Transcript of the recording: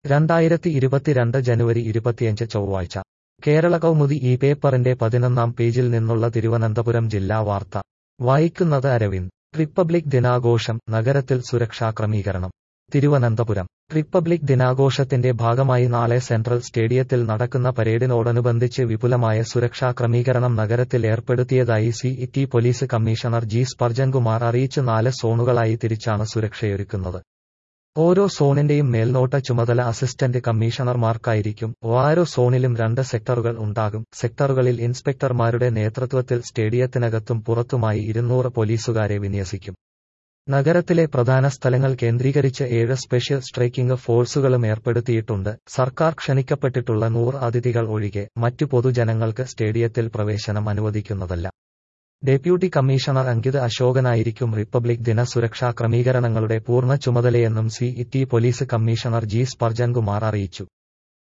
രണ്ടായിരത്തി ഇരുപത്തിരണ്ട് ജനുവരി ഇരുപത്തിയഞ്ച് ചൊവ്വാഴ്ച കേരള കൗമുദി ഈ പേപ്പറിന്റെ പതിനൊന്നാം പേജിൽ നിന്നുള്ള തിരുവനന്തപുരം ജില്ലാ വാർത്ത വായിക്കുന്നത് അരവിന്ദ് റിപ്പബ്ലിക് ദിനാഘോഷം നഗരത്തിൽ സുരക്ഷാ ക്രമീകരണം തിരുവനന്തപുരം റിപ്പബ്ലിക് ദിനാഘോഷത്തിന്റെ ഭാഗമായി നാളെ സെൻട്രൽ സ്റ്റേഡിയത്തിൽ നടക്കുന്ന പരേഡിനോടനുബന്ധിച്ച് വിപുലമായ സുരക്ഷാ ക്രമീകരണം നഗരത്തിൽ ഏർപ്പെടുത്തിയതായി city police commissioner G Sparjankumar അറിയിച്ച് നാല് സോണുകളായി തിരിച്ചാണ് സുരക്ഷയൊരുക്കുന്നത് ഓരോ സോണിന്റെയും മേൽനോട്ട ചുമതല അസിസ്റ്റന്റ് കമ്മീഷണർമാർക്കായിരിക്കും ഓരോ സോണിലും രണ്ട് സെക്ടറുകൾ ഉണ്ടാകും സെക്ടറുകളിൽ ഇൻസ്പെക്ടർമാരുടെ നേതൃത്വത്തിൽ സ്റ്റേഡിയത്തിനകത്തും പുറത്തുമായി ഇരുന്നൂറ് പോലീസുകാരെ വിന്യസിക്കും നഗരത്തിലെ പ്രധാന സ്ഥലങ്ങൾ കേന്ദ്രീകരിച്ച് ഏഴ് സ്പെഷ്യൽ സ്ട്രൈക്കിംഗ് ഫോഴ്സുകളും ഏർപ്പെടുത്തിയിട്ടുണ്ട് സർക്കാർ ക്ഷണിക്കപ്പെട്ടിട്ടുള്ള നൂറ് അതിഥികൾ ഒഴികെ മറ്റു പൊതുജനങ്ങൾക്ക് സ്റ്റേഡിയത്തിൽ പ്രവേശനം അനുവദിക്കുന്നതല്ല ഡെപ്യൂട്ടി കമ്മീഷണർ അങ്കിത് അശോകനായിരിക്കും റിപ്പബ്ലിക് ദിന സുരക്ഷാ ക്രമീകരണങ്ങളുടെ പൂർണ്ണ ചുമതലയെന്നും city police commissioner G Sparjankumar അറിയിച്ചു